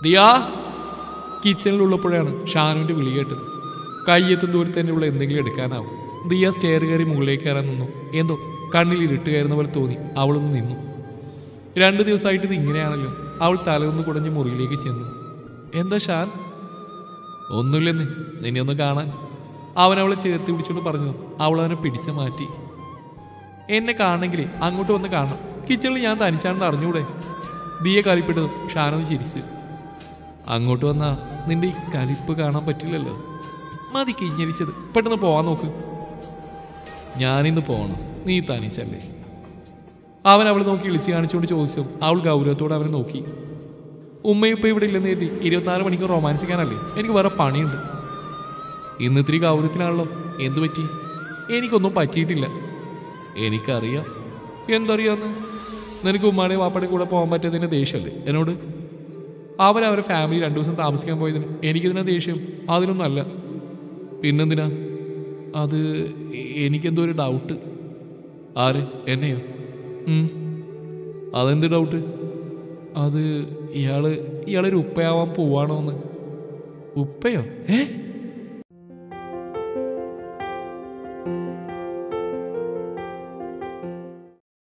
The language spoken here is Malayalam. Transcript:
ദിയാ കിച്ചണിലുള്ളപ്പോഴാണ് ഷാനുവിന്റെ വിളി കേട്ടത് കയ്യെത്തും ദൂരത്ത് തന്നെയുള്ള എന്തെങ്കിലും എടുക്കാനാവും ദിയ സ്റ്റെയർ കയറി മുകളിലേക്ക് കയറാൻ നിന്നു എന്തോ കണ്ണിൽ ഇരുട്ട് കയറുന്ന പോലെ തോന്നി അവളൊന്ന് നിന്നു രണ്ടു ദിവസമായിട്ട് ഇത് ഇങ്ങനെയാണല്ലോ അവൾ തലയൊന്ന് കുടഞ്ഞ് മുറിയിലേക്ക് ചെന്നു എന്താ ഷാൻ ഒന്നുമില്ലെന്ന് നിന്നെ ഒന്ന് കാണാൻ അവൻ അവളെ ചേർത്ത് പിടിച്ചുകൊണ്ട് പറഞ്ഞു അവൾ അവനെ പിടിച്ചു മാറ്റി എന്നെ കാണണമെങ്കിൽ അങ്ങോട്ട് വന്ന് കാണണം കിച്ചണിൽ ഞാൻ തനിച്ചാണെന്ന് അറിഞ്ഞൂടെ ദിയെ കളിപ്പെട്ടതും ഷാനൊന്ന് ചിരിച്ചു അങ്ങോട്ട് വന്നാ നിന്റെ ഈ കലിപ്പ് കാണാൻ പറ്റില്ലല്ലോ മതി കിഞ്ഞരിച്ചത് പെട്ടെന്ന് പോവാൻ നോക്ക് ഞാനിന്ന് പോകണം നീ തനിച്ചല്ലേ അവൻ അവളെ നോക്കി ഇളിച്ച് കാണിച്ചുകൊണ്ട് ചോദിച്ചു അവൾ ഗൗരവത്തോടെ അവനെ നോക്കി ഉമ്മയും ഇപ്പം ഇവിടെ ഇല്ലെന്ന് കരുതി ഇരുപത്തിനാല് മണിക്കൂർ റൊമാൻസിക്കാനല്ലേ എനിക്ക് വേറെ പണിയുണ്ട് ഇന്ന് ഇത്തിരി ഗൗരവത്തിലാണല്ലോ എന്തു പറ്റി എനിക്കൊന്നും പറ്റിയിട്ടില്ല എനിക്കറിയാം എന്തറിയാന്ന് നിനക്ക് ഉമ്മാടെ വാപ്പയുടെ കൂടെ പോകാൻ പറ്റാത്തതിൻ്റെ ദേഷ്യമല്ലേ എന്നോട് അവരവരെ ഫാമിലി രണ്ടു ദിവസം താമസിക്കാൻ പോയതിന് എനിക്കിതിനാ ദേഷ്യം അതിനൊന്നും അല്ല പിന്നെന്തിനാ അത് എ- എനിക്കെന്തോ ഒരു ഡൗട്ട് ആര് എന്നെയോ ഉം. അതെന്ത് ഡൗട്ട് അത് ഇയാള് ഇയാളൊരു ഉപ്പയാവാൻ പോവാണോ എന്ന് ഉപ്പയോ ഏ